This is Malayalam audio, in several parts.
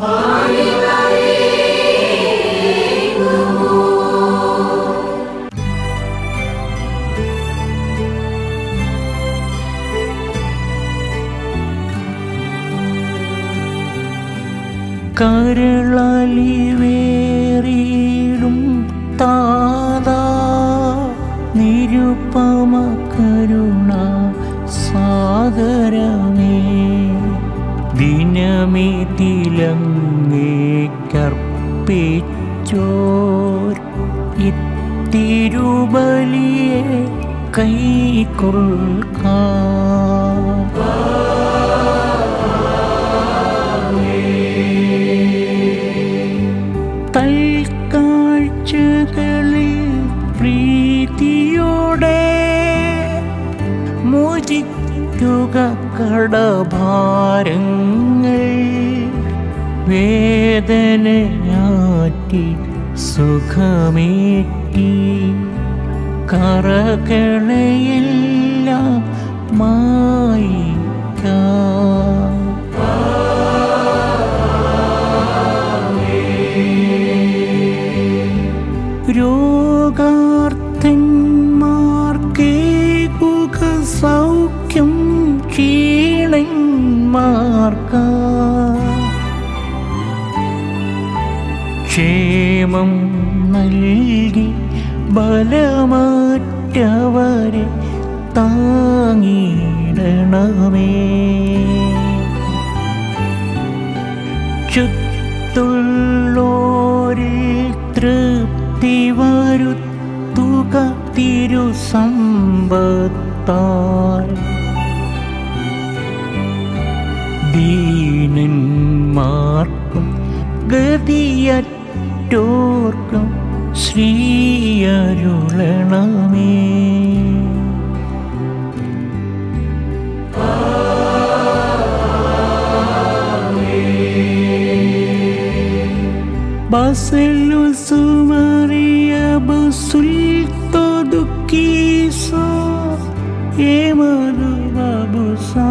കരളലിവേറിയിടും താതാ നിരുപമ കരുണ സാഗരമേ ദിനമിതിലങ്ങേക്കർപ്പിച്ചോർ ഇത്തിരുബലിയെ കൈക്കൊള്ളുക തൽക്കാഴ്ചകളിൽ പ്രീതിയോടെ മോചിക്കുക കടഭാരങ്ങൾ വേദനയാറ്റി സുഖമേറ്റി കറകളെയെല്ലാം മായിക്കാം രോഗാർത്ഥന്മാർക്കേകുക സൗഖ്യം ക്ഷീണന്മാർക്ക ക്ഷേമം നൽകി ബലമറ്റവരെ താങ്ങിടണമേ ചുറ്റുള്ളോരിൽ തൃപ്തി വരുത്തുക തിരുസമ്പത്താൽ ദീനന്മാർക്കും ഗതിയറ്റോർക്കും ശ്രീയരുളണമേ Baselus Maria Basul todo quiso Emadu Babusa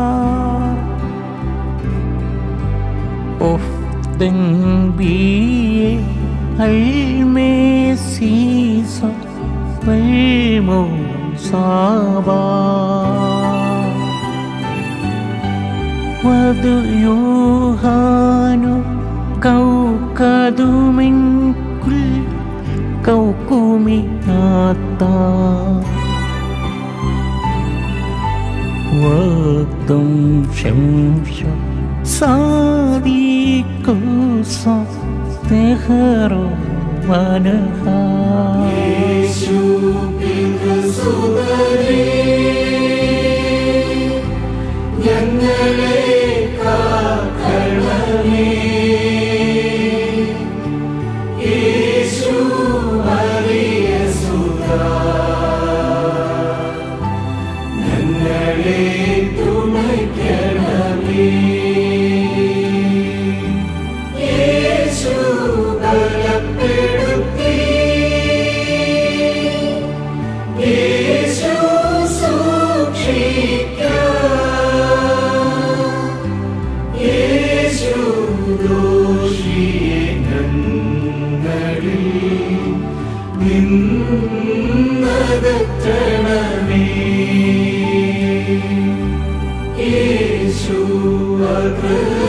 Of den bie al Mesiso Vemo Saba വധു യോഹാനു കൗക്കതുമെങ്കിൽ കൗക്കുമിയാത്ത വക്തും ശംശ സാദിക്കുസ തെഹറോ മനഹ യേശു അകൃ